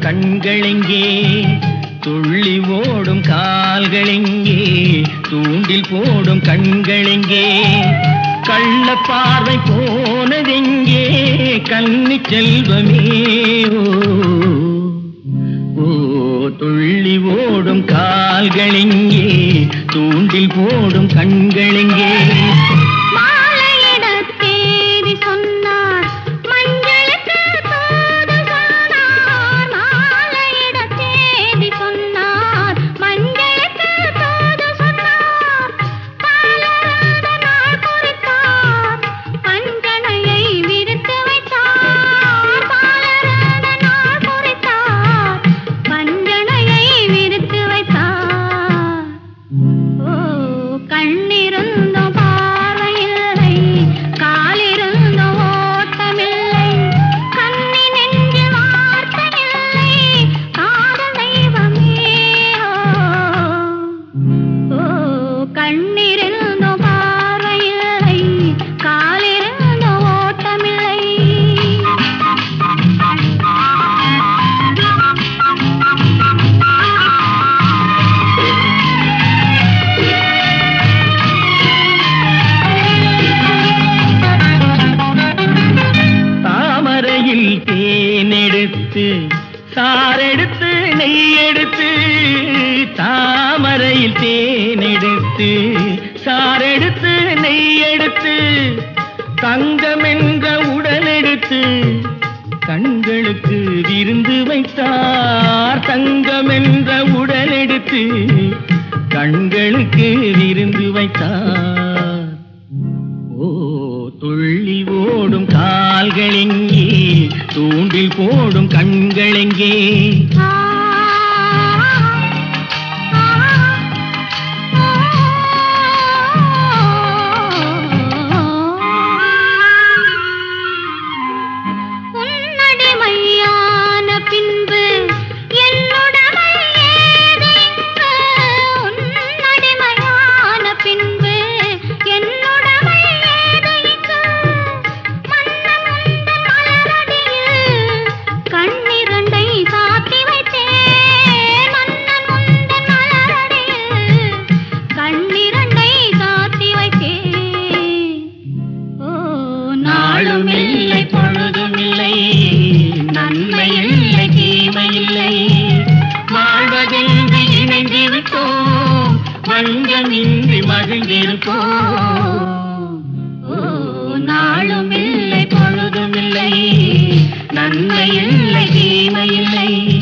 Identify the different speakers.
Speaker 1: கண்களெங்கே துள்ளி ஓடும் கால்களெங்கே தூண்டில் போடும் கண்களெங்கே கள்ள பார்வை போனதெங்கே கன்னி செல்வமே ஓ ஓ துள்ளி ஓடும் கால்களெங்கே தூண்டில் போடும் கண்களெங்கே
Speaker 2: மாலையிட தேதி சொன்னார் மஞ்சளுக்கு தூது சொன்னார் மாலையிட தேதி சொன்னார் மஞ்சளுக்கு தூது சொன்னார் பாலராத நாள் குறித்தார் பஞ்சனையை விரித்து வைத்தார் பாலராத நாள் குறித்தார் பஞ்சனையை விரித்து வைத்தார் ஓ கண்ணிருந்தும் பார்வையில்லை காலிருந்தும் ஓட்டமில்லை கண்ணி நெஞ்சில் வார்த்தையில்லை காதல் தெய்வமே ஓ கண்ணிருந்தும் பார்வையில்லை காலிருந்தும் ஓட்டமில்லை
Speaker 1: தாமரையில் தேனெடுத்து சாரெடுத்து நெய்யெடுத்து தாமரையில் தேனெடுத்து சாரெடுத்து நெய்யெடுத்து தங்கம் என்ற உடலெடுத்து கண்களுக்கு விருந்து வைத்தார் தங்கம் என்ற உடலெடுத்து கண்களுக்கு விருந்து வைத்தார் ஓ துள்ளி ஓடும் கால்களெங்கே தூண்டில் போடும் கண்களெங்கே
Speaker 2: ஆ உன்னடிமையான பின்பு என்னுடமை ஏது இங்கு? உன்னடிமையான பின்பு என்னுடமை ஏது இங்கு? மன்னன் உந்தன் மலரடியில் கண்ணிரண்டை சாத்தி வைத்தேன் மன்னன் உந்தன் மலரடியில் கண்ணிரண்டை சாத்தி வைத்தேன் ஓ
Speaker 1: நாளும் இல்லை பொழுதும் இல்லை நன்மை இல்லை தீமை இல்லை வாழ்வதென்று இணைந்து விட்டோம் வஞ்சமின்றி மகிழ்ந்திருப்போம்
Speaker 2: ஓ நாளும் இல்லை பொழுதும் இல்லை
Speaker 1: நன்மை இல்லை தீமை இல்லை